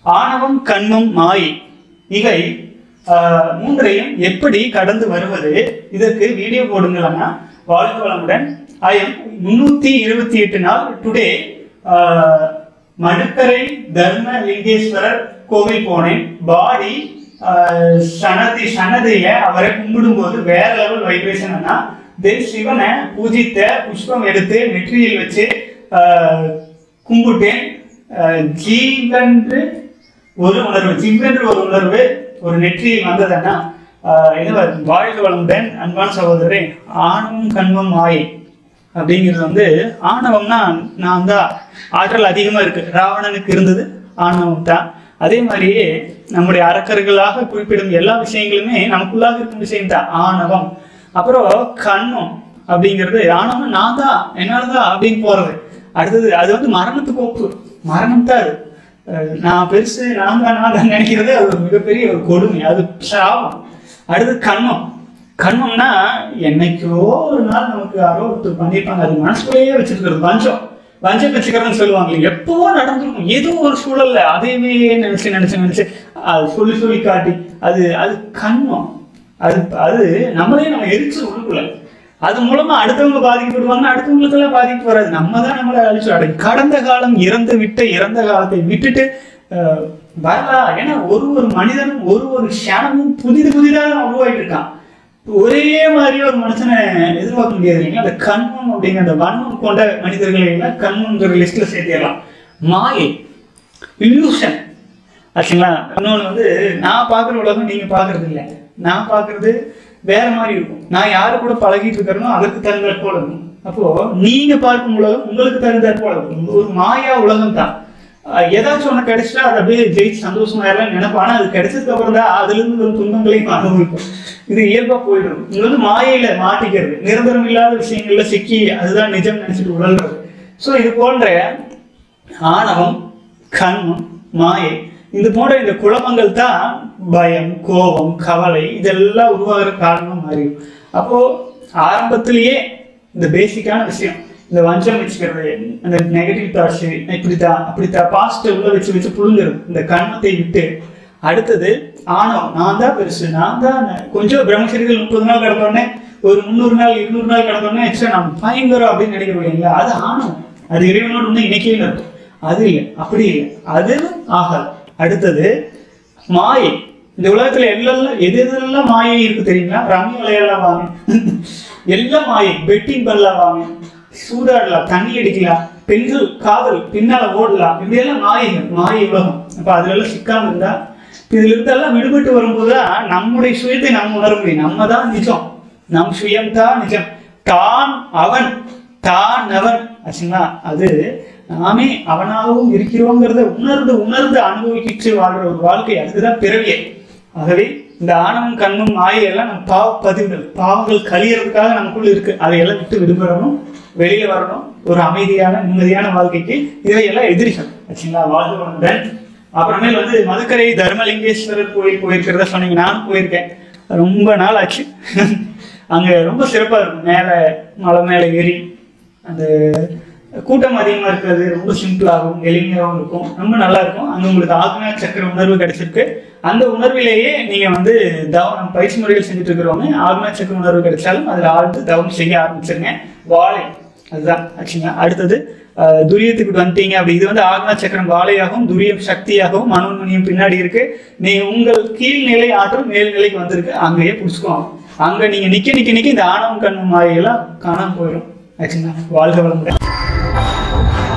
ஆணவம் கண்மம் மாயை இவை ஆஹ், மூன்றையும் எப்படி கடந்து வருவது இதற்கு வீடியோ போடுங்களா வாழ்க வளமுடன் ஐ எம் முன்னூத்தி இருபத்தி எட்டு நாள் டுடே மடுக்கரை தர்ம லிங்கேஸ்வரர் கோவில் போனேன் பாடி சனதி சனதிய அவரை கும்பிடும்போது வேற லெவல் வைப்ரேஷன்னா தென் சிவனை பூஜித்த புஷ்பம் எடுத்து நெற்றியில் வச்சு ஆஹ், கும்பிட்டேன் ஆஹ், ஜீவென்று ஒரு உணர்வு ஜிவ்வென்று ஒரு உணர்வு ஒரு நெற்றியில் வந்ததுன்னா ஆஹ், இது வ- வாழ்க வளமுடன் அன்பான சகோதரரே ஆணவம் கண்மம் மாயை அப்படிங்கிறது வந்து ஆணவம்னா நான் தான் ஆற்றல் அதிகமாக இருக்கு ராவணனுக்கு இருந்தது ஆணவம் தான் அதே மாதிரியே நம்முடைய அரக்கர்களாக குறிப்பிடும் எல்லா விஷயங்களுமே நமக்குள்ளாக இருக்கும் விஷயம் தான் ஆணவம் அப்புறம் கண்மம் அப்படிங்கிறது ஆணவம் நான் தான் என்னால தான் அப்படின்னு போறது அடுத்தது அது வந்து மரணத்துக்கு ஒப்பு மரணம் தான் அது அஹ் நான் பெருசு நான் தான் நான் தான் நினைக்கிறது அது ஒரு மிகப்பெரிய ஒரு கொடுமை அது சாபம் அடுத்து கண்மம் கண்மம்னா என்னைக்கோ ஒரு நாள் நமக்கு யாரோ ஒருத்தர் பண்ணியிருப்பாங்க அது மனசுக்குள்ளேயே வச்சிருக்கிறது வஞ்சம் வஞ்சம் வச்சுக்கிறதுன்னு சொல்லுவாங்க எப்பவோ நடந்திருக்கும் ஏதோ ஒரு சூழல்ல அதையவே நினைச்சு நினைச்சு நினைச்சு அது சொல்லி சொல்லி காட்டி அது அது கண்மம் அது அது நம்மளே நம்ம எரிச்சு உள்ளுக்குள்ள அது மூலமா அடுத்தவங்க பாதிக்கப்படுவாங்கன்னா அடுத்தவங்களுக்கெல்லாம் பாதிப்பு வராது நம்ம தான் நம்மளை அழிச்சு அடை கடந்த காலம் இறந்து விட்ட இறந்த காலத்தை விட்டுட்டு அஹ், வரலாம் ஏன்னா ஒரு ஒரு மனிதனும் ஒரு ஒரு க்ஷணமும் புதிது புதிதாக உருவாயிட்டு இருக்கான் ஒரே மாதிரி ஒரு மனுஷனை எதிர்பார்க்க முடியாது இல்லைங்களா அந்த கண்மம் அப்படிங்கிற அந்த வன்மம் கொண்ட மனிதர்களை எல்லாம் கண்மங்கிற லிஸ்ட்ல சேர்த்திடலாம் மாயை இல்யூஷன் ஆச்சுங்களா இன்னொன்று வந்து நான் பார்க்குற உலகம் நீங்க பார்க்கறது இல்லை நான் பார்க்கறது வேற மாதிரி இருக்கும் நான் யாரு கூட பழகிட்டு இருக்கிறனோ அதற்கு தகுந்தாற் போல இருக்கும் அப்போ நீங்க பார்க்கும் உலகம் உங்களுக்கு தகுந்தாற் போல இருக்கும் ஒரு மாயா உலகம் தான் அஹ் ஏதாச்சும் ஒன்று கிடைச்சிட்டா அதை அப்படியே ஜெயிச்சு சந்தோஷமா எல்லாம் நினைப்போம் ஆனா அது கிடைச்சதுக்கு அப்புறம் தான் அதுல இருந்து ஒரு துன்பங்களையும் அனுபவிக்கும் இது இயல்பா போயிடும் இது வந்து மாயையில மாட்டிக்கிறது நிரந்தரம் இல்லாத விஷயங்கள்ல சிக்கி அதுதான் நிஜம் நினைச்சிட்டு உழல்றது ஸோ இது போன்ற ஆணவம் கண்மம் மாயை இது போன்ற இந்த குழப்பங்கள் தான் பயம் கோபம் கவலை இதெல்லாம் உருவாகிற காரணம் மாறிடும் அப்போ ஆரம்பத்திலேயே இந்த பேசிக்கான விஷயம் இந்த வஞ்சம் வச்சுக்கிறது அந்த நெகட்டிவ் தாட்ஸ் இப்படித்தான் அப்படித்தான் பாசிட்டிவ் உள்ள வச்சு வச்சு புழுங்குறது இந்த கண்மத்தை விட்டு அடுத்தது ஆணவம் நான் தான் பெருசு நான் தான் ந- கொஞ்சம் பிரம்மச்சரியத்தில் முப்பது நாள் கிடந்தோடனே ஒரு முந்நூறு நாள் இருநூறு நாள் கிடந்தோடனே எக்ஸ்ட்ரா நான் பயங்கரம் அப்படின்னு நினைக்கிறோம் இல்லைங்களா அது ஆணவம் அது இறைவனோடு இன்னும் இணைக்கவே இருக்கும் அது இல்லை அப்படி இல்லை அது ஆகாது அடுத்தது மாயை இந்த உலகத்துல எல்லாம் எது எதெல்லாம் மாயை இருக்கு தெரியுங்களா ரம்மி விளையாடலாம் வாங்க எல்லாம் மாயை பெட்டிங் பண்ணலாம் வாங்க சூதாடலாம் தண்ணி அடிக்கலாம் பெண்கள் காதல் பின்னால ஓடலாம் இப்படி எல்லாம் மாயைகள் மாயை உலகம் அப்ப அதுல எல்லாம் சிக்காம இருந்தா இப்ப இதுல இருந்தெல்லாம் விடுபட்டு வரும்போதுதான் நம்முடைய சுயத்தை நம்ம உணர முடியும் நம்ம தான் நிஜம் நம் சுயம் தான் நிஜம் தான் அவன் தான் அவன் ஆச்சுங்களா அது நாமே அவனாகவும் இருக்கிறோங்கிறத உணர்ந்து உணர்ந்து அனுபவிக்கிட்டு வாழ்ற ஒரு வாழ்க்கை அதுக்குதான் பிறவியே ஆகவே இந்த ஆணவம் கண்ணும் மாயையெல்லாம் நம்ம பாவ பதிவுகள் பாவங்கள் கழியறதுக்காக நமக்குள்ள இருக்கு அதையெல்லாம் விட்டு விடுபடணும் வெளியே வரணும் ஒரு அமைதியான நிம்மதியான வாழ்க்கைக்கு இவையெல்லாம் எதிரிகள் ஆச்சுங்களா வாழ்க வளமுடன் அப்புறமேல் வந்து மதுக்கரை தர்மலிங்கேஸ்வரர் கோயில் போயிருக்கிறதா சொன்னீங்க நானும் போயிருக்கேன் ரொம்ப நாள் ஆச்சு அங்க ரொம்ப சிறப்பா இருக்கும் மேல மலை மேல ஏறி அந்த கூட்டம் அதிகமா இருக்கிறது ரொம்ப சிம்பிளாகவும் எளிமையாகவும் இருக்கும் ரொம்ப நல்லா இருக்கும் அங்க உங்களுக்கு ஆக்னா சக்கர உணர்வு கிடைச்சிருக்கு அந்த உணர்விலேயே நீங்க வந்து தவம் பயிற்சி முறைகள் செஞ்சுட்டு இருக்கிறவங்க ஆக்னா சக்கர உணர்வு கிடைச்சாலும் அதுல ஆழ்ந்து தவம் செய்ய ஆரம்பிச்சிருங்க வாழை அதுதான் ஆச்சுங்களா அடுத்தது அஹ், துரியத்துக்கு வந்துட்டீங்க அப்படி இது வந்து ஆக்னா சக்கரம் வாழையாகவும் துரியம் சக்தியாகவும் மனோன்மணியும் பின்னாடி இருக்கு நீ உங்கள் கீழ்நிலை ஆற்றல் மேல்நிலைக்கு வந்திருக்கு அங்கேயே பிடிச்சிக்கோங்க அங்க நீங்க நிக்க நிக்க நிக்க இந்த ஆணவம் கண்ணும் மாயெல்லாம் காணாம போயிடும் ஆச்சுங்களா வாழ்க வளமுடன்